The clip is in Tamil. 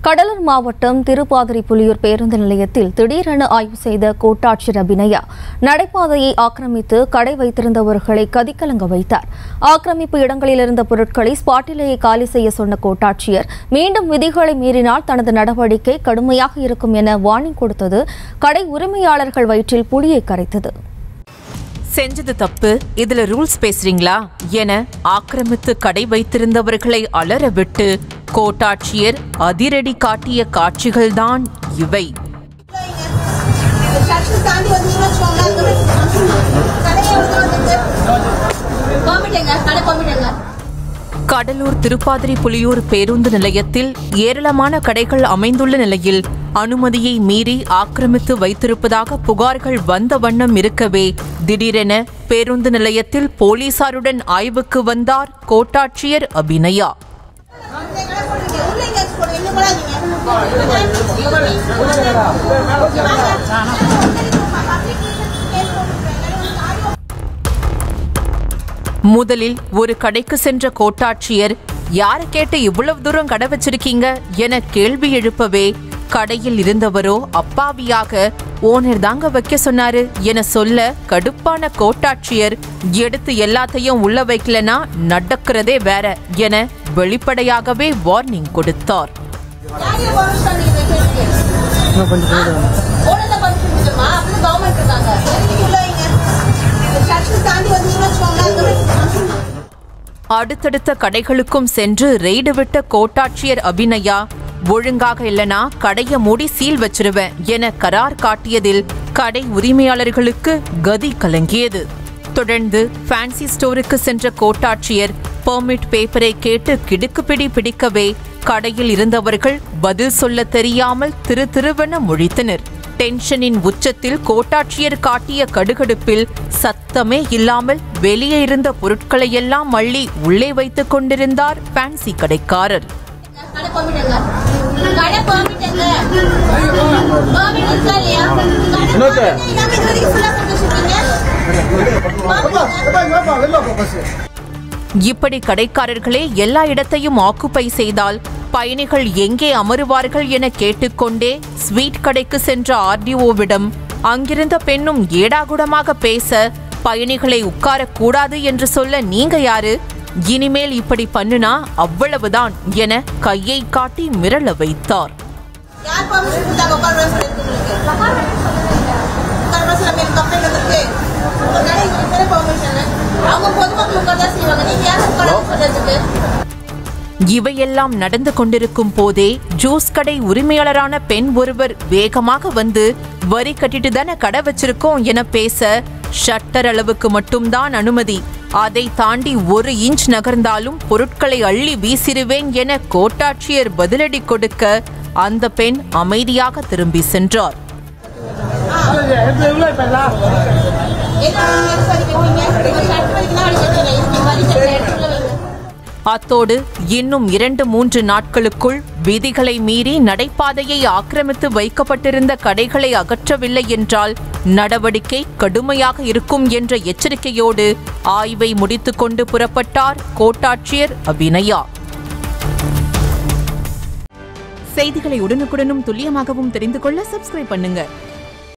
கடலூர் மாவட்டம் திருப்பாதிரி புலியூர் பேருந்து நிலையத்தில் திடீரென ஆய்வு செய்த கோட்டாட்சியர் அபிநயா நடைபாதையை ஆக்கிரமித்து கடை வைத்திருந்தவர்களை கதிகலங்க வைத்தார் ஆக்கிரமிப்பு இடங்களில் இருந்த பொருட்களை ஸ்பாட்டிலேயே காலி செய்ய சொன்ன கோட்டாட்சியர் மீண்டும் விதிகளை மீறினால் தனது நடவடிக்கை கடுமையாக இருக்கும் என வார்னிங் கொடுத்தது கடை உரிமையாளர்கள் வயிற்றில் புலியை கரைத்தது செஞ்சது தப்பு இதுல ரூல்ஸ் பேசுறீங்களா என ஆக்கிரமித்து கடை வைத்திருந்தவர்களை அலற விட்டு கோட்டாட்சியர் அதிரடி காட்டிய காட்சிகள்தான் இவை செக்ஷன் தாண்டி வந்தீங்கன்னு வச்சுக்கோங்களேன் கடையை விட்டு வந்துட்டு கோமிட்டேங்க கடை கோமிட்டேங்க கடலூர் திருப்பாதிரி புலியூர் பேருந்து நிலையத்தில் ஏராளமான கடைகள் அமைந்துள்ள நிலையில் அனுமதியை மீறி ஆக்கிரமித்து வைத்திருப்பதாக புகார்கள் வந்த வண்ணம் இருக்கவே திடீரென பேருந்து நிலையத்தில் போலீசாருடன் ஆய்வுக்கு வந்தார் கோட்டாட்சியர் அபிநயா அந்த கடை போடுங்க உள்ள எங்க போடுங்க இன்னும் கூடாதீங்க முதலில் ஒரு கடைக்கு சென்ற கோட்டாட்சியர் யாரை கேட்டு இவ்வளவு தூரம் கடை வச்சிருக்கீங்க என கேள்வி எழுப்பவே கடையில் இருந்தவரோ அப்பாவியாக ஓனர் தாங்க வைக்க சொன்னாரு என சொல்ல கடுப்பான கோட்டாட்சியர் எடுத்து எல்லாத்தையும் உள்ள வைக்கலனா நடக்கிறதே வேற என வெளிப்படையாகவே வார்னிங் கொடுத்தார் யாரையும் பர்மிஷன் நீங்க கேளுங்க ஓனர் தான் பர்மிஷன் கொடுத்துருமா அப்படி கவர்மெண்ட் இருக்காங்க எதுக்கு உள்ள வைங்க செக்ஷன் தாண்டி வந்தீங்கன்னு வச்சுக்கோங்களேன் அடுத்தடுத்த கடைகளுக்கும் சென்று ரெய்டு விட்ட கோட்டாட்சியர் அபிநயா ஒழுங்காக இல்லனா கடைய மூடி சீல் வச்சிருவேன் என கரார் காட்டியதில் கடை உரிமையாளர்களுக்கு கதி கலங்கியது தொடர்ந்து ஃபேன்சி ஸ்டோருக்கு சென்ற கோட்டாட்சியர் பெர்மிட் பேப்பரை கேட்டு கிடுக்குப்பிடி பிடிக்கவே கடையில் இருந்தவர்கள் பதில் சொல்ல தெரியாமல் திரு திருவென முழித்தனர் டென்ஷனின் உச்சத்தில் கோட்டாட்சியர் காட்டிய கடுகடுப்பில் சத்தமே இல்லாமல் வெளியே இருந்த பொருட்களை எல்லாம் அள்ளி உள்ளே வைத்துக் கொண்டிருந்தார் ஃபேன்சி கடைக்காரர் கடை கோமிட்டேங்க கடை கோமிட்டேங்க கோமிட் இருக்கா இல்லையா கடை கோமிட்டேன் இல்லாம இது வரைக்கும் ஃபுல்லா போட்டு வச்சிருக்கீங்க இப்படி கடைக்காரர்களே எல்லா இடத்தையும் ஆக்குப்பை செய்தால் பயணிகள் எங்கே அமருவார்கள் என கேட்டுக்கொண்டே ஸ்வீட் கடைக்கு சென்ற ஆர்டிஓவிடம் அங்கிருந்த பெண்ணும் ஏடாகுடமாக பேச பயணிகளை உட்காரக்கூடாது என்று சொல்ல நீங்க யாரு இனிமேல் இப்படி பண்ணுனா அவ்வளவுதான் என கையை காட்டி மிரள வைத்தார் யார் பர்மிஷன் கொடுத்தாங்க உட்கார சொல்லிருக்கு உட்கார சொல்ல மேல் கம்ப்ளைண்ட் வந்திருக்கு ஒரு நாளைக்கு இத்தனை பர்மிஷன் அவங்க பொதுமக்கள் உட்கார தான் செய்வாங்க நீங்க யாரும் உட்கார சொல்றதுக்கு இவையெல்லாம் நடந்து கொண்டிருக்கும் போதே ஜூஸ் கடை உரிமையாளரான பெண் ஒருவர் வேகமாக வந்து வரி கட்டிட்டு தானே கடை வச்சிருக்கோம் என பேச ஷட்டர் அளவுக்கு மட்டும்தான் அனுமதி அதை தாண்டி ஒரு இன்ச் நகர்ந்தாலும் பொருட்களை அள்ளி வீசிடுவேன் என கோட்டாட்சியர் பதிலடி கொடுக்க அந்த பெண் அமைதியாக திரும்பி சென்றார் என்ன எது வரி கட்டுவீங்க ஒரு ஷர்ட் வரைக்கும் தான் வரி கட்டுவீங்க இதுக்கு வரி கட்டுற இடத்துல வைங்க அத்தோடு இன்னும் இரண்டு மூன்று நாட்களுக்குள் விதிகளை மீறி நடைபாதையை ஆக்கிரமித்து வைக்கப்பட்டிருந்த கடைகளை அகற்றவில்லை என்றால் நடவடிக்கை கடுமையாக இருக்கும் என்ற எச்சரிக்கையோடு ஆய்வை முடித்துக்கொண்டு புறப்பட்டார் கோட்டாட்சியர் அபிநயா செய்திகளை உடனுக்குடனும் துல்லியமாகவும் தெரிந்து கொள்ள சப்ஸ்கிரைப் பண்ணுங்க